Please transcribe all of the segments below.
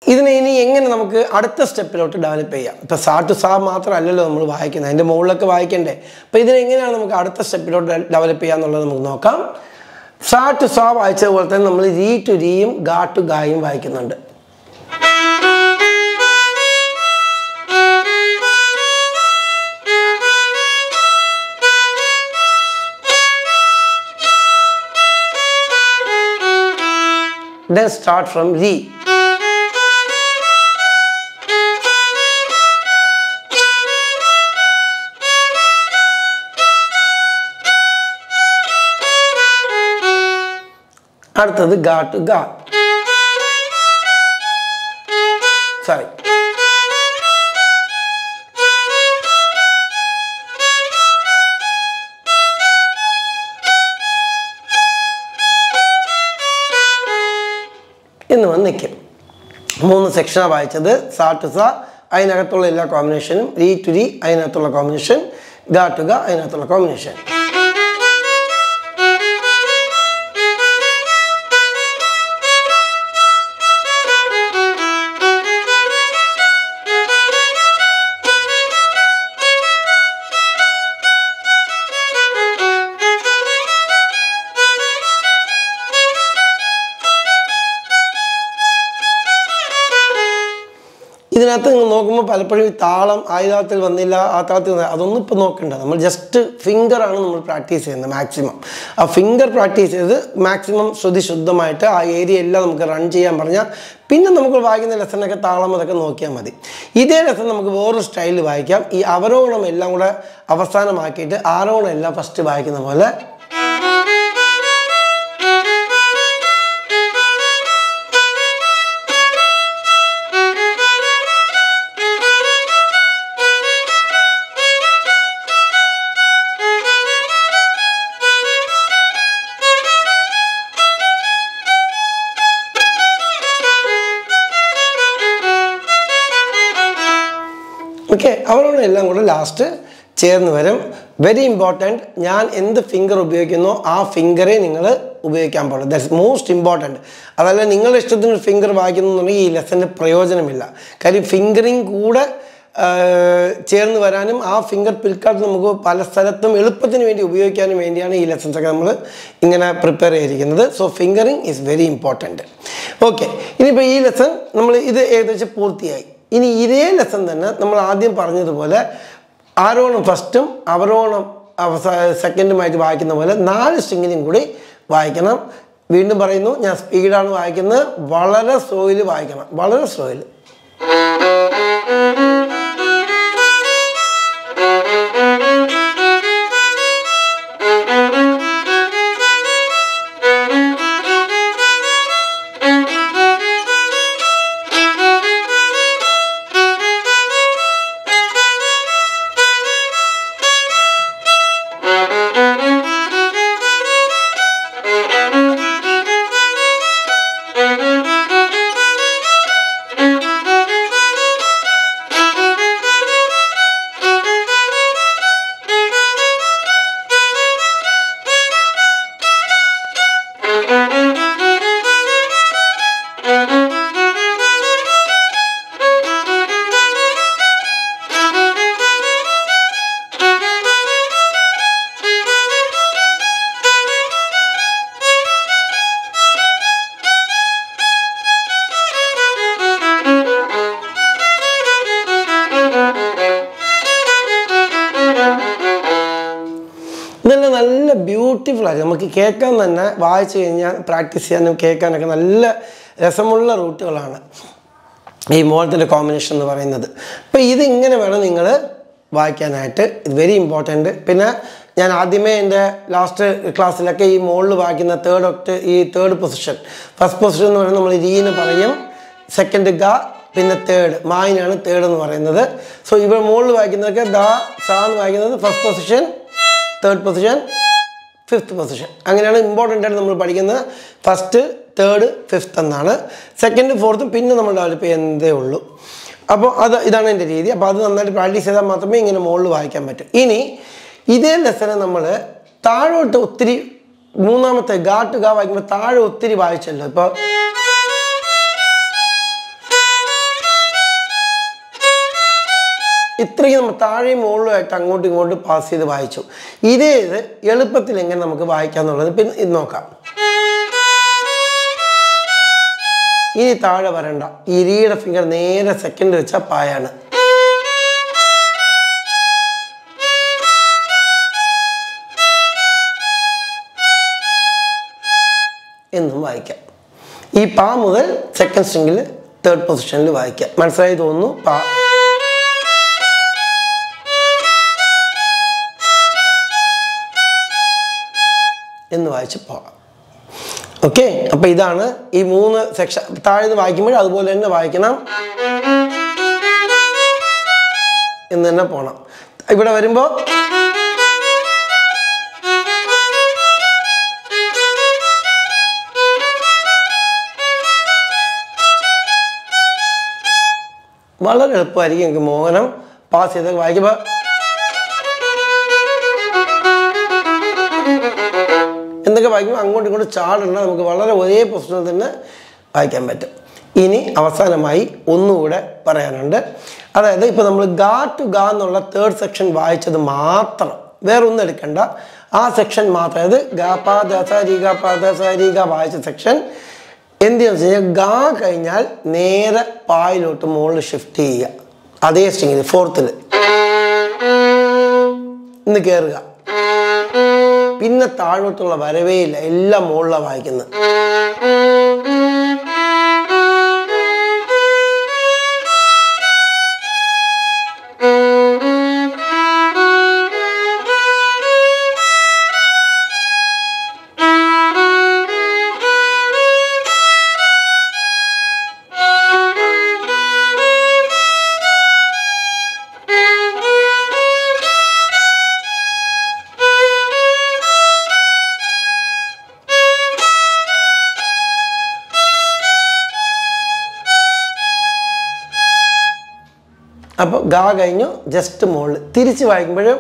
ഇതിനെ ഇനി എങ്ങനെ നമുക്ക് അടുത്ത സ്റ്റെപ്പിലോട്ട് ഡെവലപ്പ് ചെയ്യാം ഇപ്പം സാ ടു സാ മാത്രമല്ലല്ലോ നമ്മൾ വായിക്കുന്നത് അതിൻ്റെ മുകളിലൊക്കെ വായിക്കണ്ടേ അപ്പോൾ ഇതിനെങ്ങനെയാണ് നമുക്ക് അടുത്ത സ്റ്റെപ്പിലോട്ട് ഡെവലപ്പ് ചെയ്യുക എന്നുള്ളത് നമുക്ക് നോക്കാം സാ ടു സാ വായിച്ചതുപോലെ തന്നെ നമ്മൾ രീ ടു രീയും ഗാ ടു ഗായും വായിക്കുന്നുണ്ട് then start from re അടുത്തത് ഗാ ടു ഗാ സോറി എന്ന് വന്ന് നിൽക്കും മൂന്ന് സെക്ഷനാണ് വായിച്ചത് സാ ടു സ അതിനകത്തുള്ള എല്ലാ കോമ്പിനേഷനും രീ ടു രീ അതിനകത്തുള്ള കോമ്പിനേഷൻ ഗാ ടു ഗ അതിനകത്തുള്ള കോമ്പിനേഷൻ ഇതിനകത്ത് നിങ്ങൾ നോക്കുമ്പോൾ പലപ്പോഴും ഈ താളം ആ താളത്തിൽ വന്നില്ല ആ താളത്തിൽ വന്നില്ല അതൊന്നും ഇപ്പോൾ നോക്കണ്ട നമ്മൾ ജസ്റ്റ് ഫിംഗറാണ് നമ്മൾ പ്രാക്ടീസ് ചെയ്യുന്നത് മാക്സിമം ആ ഫിംഗർ പ്രാക്ടീസ് ചെയ്ത് മാക്സിമം ശ്രുതി ശുദ്ധമായിട്ട് ആ ഏരിയ എല്ലാം നമുക്ക് റൺ ചെയ്യാൻ പറഞ്ഞാൽ പിന്നെ നമുക്ക് വായിക്കുന്ന ലെസണൊക്കെ താളം അതൊക്കെ നോക്കിയാൽ മതി ഇതേ ലെസൺ നമുക്ക് വേറൊരു സ്റ്റൈലിൽ വായിക്കാം ഈ അവരോഹണം എല്ലാം കൂടെ അവസാനമാക്കിയിട്ട് ആരോഹണം എല്ലാം ഫസ്റ്റ് വായിക്കുന്ന പോലെ ഓക്കെ അവരോട് എല്ലാം കൂടെ ലാസ്റ്റ് ചേർന്ന് വരും വെരി ഇമ്പോർട്ടൻറ്റ് ഞാൻ എന്ത് ഫിംഗർ ഉപയോഗിക്കുന്നോ ആ ഫിംഗറെ നിങ്ങൾ ഉപയോഗിക്കാൻ പാടുള്ളൂ ദാറ്റ്സ് മോസ്റ്റ് ഇമ്പോർട്ടൻറ്റ് അതല്ല നിങ്ങളുടെ ഇഷ്ടത്തിന് ഒരു ഫിംഗർ വായിക്കുന്നുണ്ടെങ്കിൽ ഈ ലെസന് പ്രയോജനമില്ല കാര്യം ഫിംഗറിങ് കൂടെ ആ, ചേർന്ന് വരാനും ആ ഫിംഗർ പിൽക്കാലത്ത് നമുക്ക് പല സ്ഥലത്തും എളുപ്പത്തിന് വേണ്ടി ഉപയോഗിക്കാനും വേണ്ടിയാണ് ഈ ലെസൺസ് ഒക്കെ നമ്മൾ ഇങ്ങനെ പ്രിപ്പയർ ചെയ്തിരിക്കുന്നത് so fingering is very important okay ഇനിയിപ്പോൾ ഈ ലെസൺ നമ്മൾ ഇത് ഏകദേശം പൂർത്തിയായി ഇനി ഇതേ ലെസൺ തന്നെ നമ്മൾ ആദ്യം പറഞ്ഞതുപോലെ ആരോണം ഫസ്റ്റും അവരോണം അവസാ സെക്കൻഡുമായിട്ട് വായിക്കുന്ന പോലെ നാല് സ്ട്രിങ്ങിനും കൂടി വായിക്കണം വീണ്ടും പറയുന്നു ഞാൻ സ്പീഡാണ് വായിക്കുന്നത് വളരെ സ്ലോയിൽ വായിക്കണം വളരെ സ്ലോയിൽ ഇതെല്ലാം നല്ല ബ്യൂട്ടിഫുൾ ആയിരിക്കും നമുക്ക് കേൾക്കാൻ തന്നെ വായിച്ചു കഴിഞ്ഞാൽ പ്രാക്ടീസ് ചെയ്യാനും കേൾക്കാനൊക്കെ നല്ല രസമുള്ള റൂട്ടുകളാണ് ഈ മോളത്തിൻ്റെ കോമ്പിനേഷൻ എന്ന് പറയുന്നത് അപ്പോൾ ഇത് ഇങ്ങനെ വേണം നിങ്ങൾ വായിക്കാനായിട്ട് ഇത് വെരി ഇമ്പോർട്ടൻറ്റ് പിന്നെ ഞാൻ ആദ്യമേ എൻ്റെ ലാസ്റ്റ് ക്ലാസ്സിലൊക്കെ ഈ മുകളിൽ വായിക്കുന്ന തേർഡ് ഒക്ട് ഈ തേർഡ് പൊസിഷൻ ഫസ്റ്റ് പൊസിഷൻ എന്ന് പറയുന്നത് നമ്മൾ രീന്ന് പറയും സെക്കൻഡ് ഗ പിന്നെ തേർഡ് മായിനാണ് തേർഡ് എന്ന് പറയുന്നത് സോ ഇവിടെ മുകളിൽ വായിക്കുന്നതൊക്കെ ദ സ എന്ന് വായിക്കുന്നത് first position third position fifth position അങ്ങനെയാണ് ഇമ്പോർട്ടൻ്റ് ആയിട്ട് നമ്മൾ പഠിക്കുന്നത് ഫസ്റ്റ് തേർഡ് ഫിഫ്ത്ത് എന്നാണ് സെക്കൻഡ് ഫോർത്ത് പിന്നെ നമ്മൾ ഡെവലപ്പ് ചെയ്യുന്നതേ ഉള്ളൂ അപ്പോൾ അത് ഇതാണ് എൻ്റെ രീതി അപ്പോൾ അത് നന്നായിട്ട് പ്രാക്ടീസ് ചെയ്താൽ മാത്രമേ ഇങ്ങനെ മുകളിൽ വായിക്കാൻ പറ്റൂ ഇനി ഇതേ ലെസനെ നമ്മൾ താഴോട്ട് ഒത്തിരി മൂന്നാമത്തെ ഗാ ടു ഗാ വായിക്കുമ്പോൾ താഴെ ഒത്തിരി വായിച്ചല്ലോ ഇപ്പോൾ ഇത്രയും നമ്മൾ താഴെയും മുകളിലുമായിട്ട് അങ്ങോട്ടും ഇങ്ങോട്ടും പാസ് ചെയ്ത് വായിച്ചു ഇതേ ഇത് എളുപ്പത്തിൽ എങ്ങനെ നമുക്ക് വായിക്കാം എന്നുള്ളത് പിന്നെ ഇത് നോക്കാം ഇനി താഴെ വരണ്ട ഇരിയുടെ ഫിംഗർ നേരെ സെക്കൻഡ് വെച്ച പായാണ് എന്നും വായിക്കാം ഈ പാ മുതൽ സെക്കൻഡ് സ്ട്രിങ്ങിൽ തേർഡ് പൊസിഷനിൽ വായിക്കാം മനസ്സിലായി തോന്നുന്നു പാ എന്ന് വായിച്ച് പോകാം ഓക്കെ അപ്പം ഇതാണ് ഈ മൂന്ന് സെക്ഷൻ താഴെ നിന്ന് വായിക്കുമ്പോൾ അതുപോലെ തന്നെ വായിക്കണം എന്ന് തന്നെ പോകണം ഇവിടെ വരുമ്പോൾ വളരെ എളുപ്പമായിരിക്കും എനിക്ക് മോഹനം പാസ് ചെയ്ത് വായിക്കുമ്പോൾ എന്തൊക്കെ വായിക്കുമ്പോൾ അങ്ങോട്ടും ഇങ്ങോട്ടും ചാടണ്ട നമുക്ക് വളരെ ഒരേ പൊസിഷനിൽ തന്നെ വായിക്കാൻ പറ്റും ഇനി അവസാനമായി ഒന്നുകൂടെ പറയാനുണ്ട് അതായത് ഇപ്പോൾ നമ്മൾ ഗാ ടു ഗാ എന്നുള്ള തേർഡ് സെക്ഷൻ വായിച്ചത് മാത്രം വേറെ ഒന്നും എടുക്കണ്ട ആ സെക്ഷൻ മാത്രം അതായത് ഗാ പാ ദ സ രി ഗ പാ ദ സ രി ഗ വായിച്ച സെക്ഷൻ എന്ത് ചെയ്യുക വെച്ച് കഴിഞ്ഞാൽ ഗാ കഴിഞ്ഞാൽ നേരെ പായിലോട്ട് മുകളിൽ ഷിഫ്റ്റ് ചെയ്യുക അതേ സ്ട്രിങ്ങിൽ ഫോർത്തിൽ ഇന്ന് കയറുക പിന്നെ താഴോട്ടുള്ള വരവേ ഇല്ല എല്ലാം മുകളിലാണ് വായിക്കുന്നത് അപ്പോൾ ഗാ കഴിഞ്ഞു ജസ്റ്റ് മുകളിൽ തിരിച്ച് വായിക്കുമ്പോഴും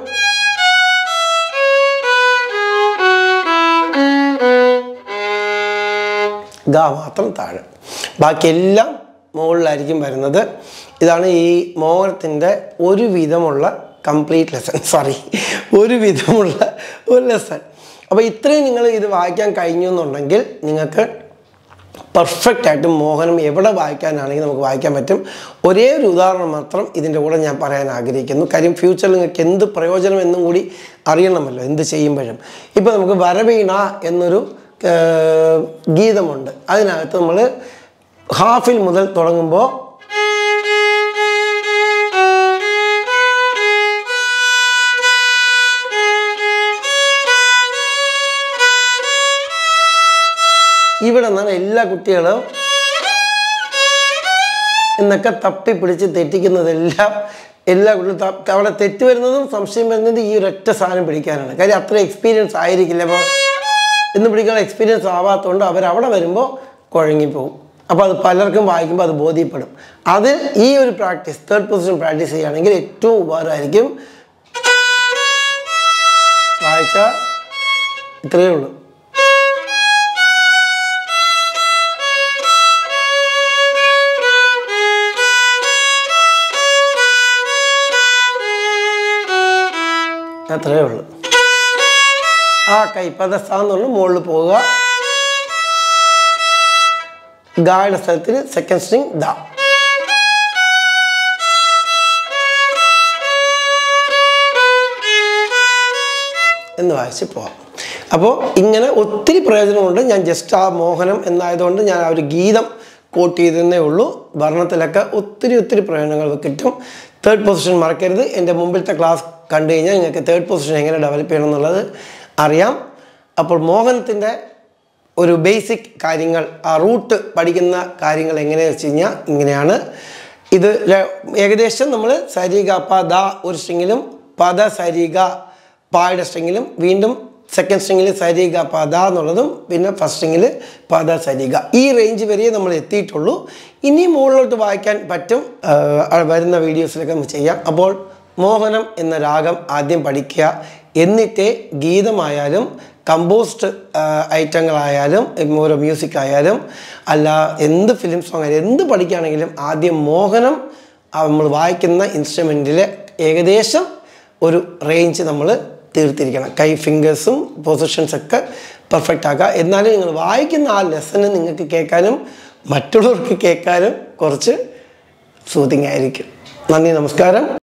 ഗാ മാത്രം താഴെ ബാക്കിയെല്ലാം മുകളിലായിരിക്കും വരുന്നത് ഇതാണ് ഈ മോഹനത്തിൻ്റെ ഒരു വിധമുള്ള കംപ്ലീറ്റ് ലെസൺ സോറി ഒരു വിധമുള്ള ഒരു ലെസൺ അപ്പോൾ ഇത്രയും നിങ്ങൾ ഇത് വായിക്കാൻ കഴിഞ്ഞു എന്നുണ്ടെങ്കിൽ നിങ്ങൾക്ക് പെർഫെക്റ്റ് ആയിട്ട് മോഹനം എവിടെ വായിക്കാനാണെങ്കിൽ നമുക്ക് വായിക്കാൻ പറ്റും ഒരേ ഒരു ഉദാഹരണം മാത്രം ഇതിൻ്റെ കൂടെ ഞാൻ പറയാൻ ആഗ്രഹിക്കുന്നു കാര്യം ഫ്യൂച്ചറിൽ നിങ്ങൾക്ക് എന്ത് പ്രയോജനം എന്നും കൂടി അറിയണമല്ലോ എന്ത് ചെയ്യുമ്പോഴും ഇപ്പോൾ നമുക്ക് വരവീണ എന്നൊരു ഏർ, ഗീതമുണ്ട് അതിനകത്ത് നമ്മൾ ഹാഫിൽ മുതൽ തുടങ്ങുമ്പോൾ ഇവിടെ നിന്നാണ് എല്ലാ കുട്ടികളും എന്നൊക്കെ തപ്പി പിടിച്ച് തെറ്റിക്കുന്നതെല്ലാം എല്ലാ കുട്ടികളും ത- അവിടെ തെറ്റ് വരുന്നതും സംശയം വരുന്നതും ഈ ഒരൊറ്റ സാധനം പിടിക്കാനാണ് കാര്യം അത്ര എക്സ്പീരിയൻസ് ആയിരിക്കില്ല അപ്പോൾ ഇന്ന് പിടിക്കാനുള്ള എക്സ്പീരിയൻസ് ആവാത്തതുകൊണ്ട് അവർ അവിടെ വരുമ്പോൾ കുഴങ്ങിപ്പോവും അപ്പോൾ അത് പലർക്കും വായിക്കുമ്പോൾ അത് ബോധ്യപ്പെടും അത് ഈ ഒരു പ്രാക്ടീസ് തേർഡ് പൊസിഷൻ പ്രാക്ടീസ് ചെയ്യുകയാണെങ്കിൽ ഏറ്റവും ഉപകാരമായിരിക്കും വായിച്ച ഇത്രയേ ഉള്ളൂ അത്രയേ ഉള്ളൂ ആ കൈ പദസ്ഥാന്നുള്ള മുകളിൽ പോവുക ഗായുടെ സ്ഥലത്തിൽ സെക്കൻഡ് സ്ട്രിങ് ദ എന്ന് വായിച്ച് പോവാം അപ്പോൾ ഇങ്ങനെ ഒത്തിരി പ്രയോജനമുണ്ട് ഞാൻ ജസ്റ്റ് ആ മോഹനം എന്നായതുകൊണ്ട് ഞാൻ ആ ഒരു ഗീതം കോട്ട് ചെയ്തതേ ഉള്ളൂ വർണ്ണത്തിലൊക്കെ ഒത്തിരി ഒത്തിരി പ്രയോജനങ്ങൾ കിട്ടും തേർഡ് പൊസിഷൻ മറക്കരുത് എൻ്റെ മുമ്പിലത്തെ ക്ലാസ് കണ്ടു കഴിഞ്ഞാൽ നിങ്ങൾക്ക് തേർഡ് പൊസിഷൻ എങ്ങനെ ഡെവലപ്പ് ചെയ്യണം എന്നുള്ളത് അറിയാം അപ്പോൾ മോഹനത്തിൻ്റെ ഒരു ബേസിക് കാര്യങ്ങൾ ആ റൂട്ട് പഠിക്കുന്ന കാര്യങ്ങൾ എങ്ങനെയാണെന്ന് വെച്ച് കഴിഞ്ഞാൽ ഇങ്ങനെയാണ് ഇത് ര- ഏകദേശം നമ്മൾ സരിഗ പ ദ ഒരു സ്ട്രിങ്ങിലും പദ സരിഗ പായുടെ സ്ട്രിങ്ങിലും വീണ്ടും സെക്കൻഡ് സ്ട്രിങ്ങിൽ സരിഗ പദ എന്നുള്ളതും പിന്നെ ഫസ്റ്റ് സ്ട്രിങ്ങിൽ പദ സരിഗ ഈ റേഞ്ച് വരെ നമ്മൾ എത്തിയിട്ടുള്ളൂ ഇനി മുകളിലോട്ട് വായിക്കാൻ പറ്റും ആ, വരുന്ന വീഡിയോസിലൊക്കെ നമുക്ക് ചെയ്യാം അപ്പോൾ മോഹനം എന്ന രാഗം ആദ്യം പഠിക്കുക എന്നിട്ടേ ഗീതമായാലും കമ്പോസ്ഡ് ഐറ്റങ്ങളായാലും ഇപ്പം ഓരോ മ്യൂസിക് ആയാലും അല്ല എന്ത് ഫിലിം സോങ് ആയാലും എന്ത് പഠിക്കുകയാണെങ്കിലും ആദ്യം മോഹനം നമ്മൾ വായിക്കുന്ന ഇൻസ്ട്രുമെൻറ്റിലെ ഏകദേശം ഒരു റേഞ്ച് നമ്മൾ തീർത്തിരിക്കണം കൈ ഫിംഗേഴ്സും പൊസിഷൻസ് ഒക്കെ പെർഫെക്റ്റ് ആക്കുക എന്നാലും നിങ്ങൾ വായിക്കുന്ന ആ ലെസന് നിങ്ങൾക്ക് കേൾക്കാനും മറ്റുള്ളവർക്ക് കേൾക്കാനും കുറച്ച് സൂതിങ് ആയിരിക്കും നന്ദി നമസ്കാരം